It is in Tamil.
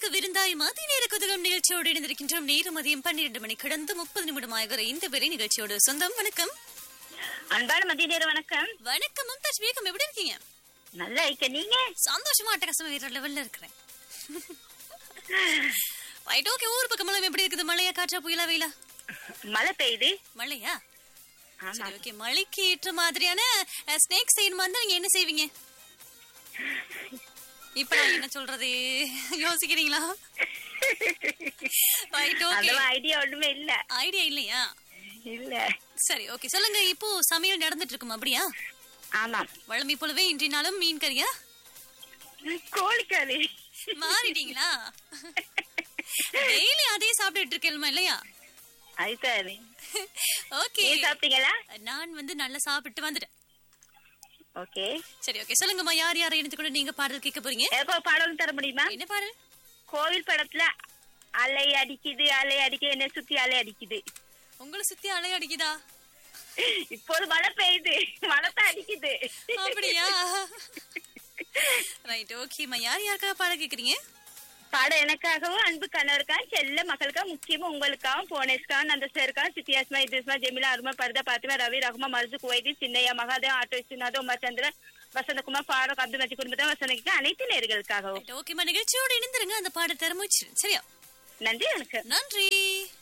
விருந்தாய் மதிய நேர குதகம் நிகழ்ச்சியோடு இணைந்திருக்கின்றோம் நேரு மதியம் பன்னிரண்டு மணி கடந்து முப்பது நிமிடம் ஆகிற இந்த பெரிய நிகழ்ச்சியோடு சொந்தம் வணக்கம் அன்பான மதிய நேர வணக்கம் வணக்கம் மும்தாஜ் பேகம் எப்படி இருக்கீங்க நல்லா இருக்க நீங்க சந்தோஷமா அட்டகாசமா வேற லெவல்ல இருக்கிறேன் ரைட் ஓகே ஊர் பக்கம் எல்லாம் எப்படி இருக்குது மழையா காற்றா புயலா வெயிலா மழை பெய்யுது மழையா ஆமா சரி ஓகே மழைக்கு ஏற்ற மாதிரியான ஸ்னேக் செய்யணுமா இருந்தா நீங்க என்ன செய்வீங்க இப்ப நான் என்ன சொல்றது யோசிக்கிறீங்களா ரைட் ஓகே அந்த ஐடியா ஒண்ணுமே இல்ல ஐடியா இல்லையா இல்ல சரி ஓகே சொல்லுங்க இப்போ சமையல் நடந்துட்டு இருக்கும் அப்படியா ஆமாம் வழமை போலவே இன்றைய நாளும் மீன் கறியா கோழிக்கறி மாறிட்டீங்களா டெய்லி அதே சாப்பிட்டுட்டு இருக்கேன் இல்லையா அது சரி ஓகே நீங்க சாப்பிட்டீங்களா நான் வந்து நல்லா சாப்பிட்டு வந்துட்டேன் ஓகே சரி ஓகே சொல்லுங்கம்மா யார் யாரை இணைத்து கூட நீங்க பாடல் கேட்க போறீங்க எப்போ பாடம் தர முடியுமா என்ன பாடல் கோவில் படத்துல அலை அடிக்குது அலை அடிக்குது என்ன சுத்தி அலை அடிக்குது உங்களை சுத்தி அலை அடிக்குதா இப்போது மழை பெய்யுது மழை தான் அடிக்குது அப்படியா ரைட் ஓகேம்மா யார் யாருக்காக பாடல் கேக்குறீங்க பாடம் எனக்காகவும் அன்பு கணவருக்காக செல்ல மகளுக்காக முக்கியமா உங்களுக்காகவும் போனேஸ்கான் அந்த சேருக்கான் சித்தியாஸ்மா இதுஸ்மா ஜெமிலா அருமா பரதா பாத்திமா ரவி ரகுமா மருது குவைதி சின்னையா மகாதேவ் ஆட்டோ விஸ்வநாத் உமாச்சந்திரன் வசந்தகுமார் பாரக் அப்துல் மஜி குடும்பத்தான் வசந்திக்கு அனைத்து நேர்களுக்காகவும் ரைட் ஓகேம்மா நிகழ்ச்சியோடு இணைந்திருங்க அந்த பாடல் தர முயற்சி சரியா நன்றி வணக்கம் நன்றி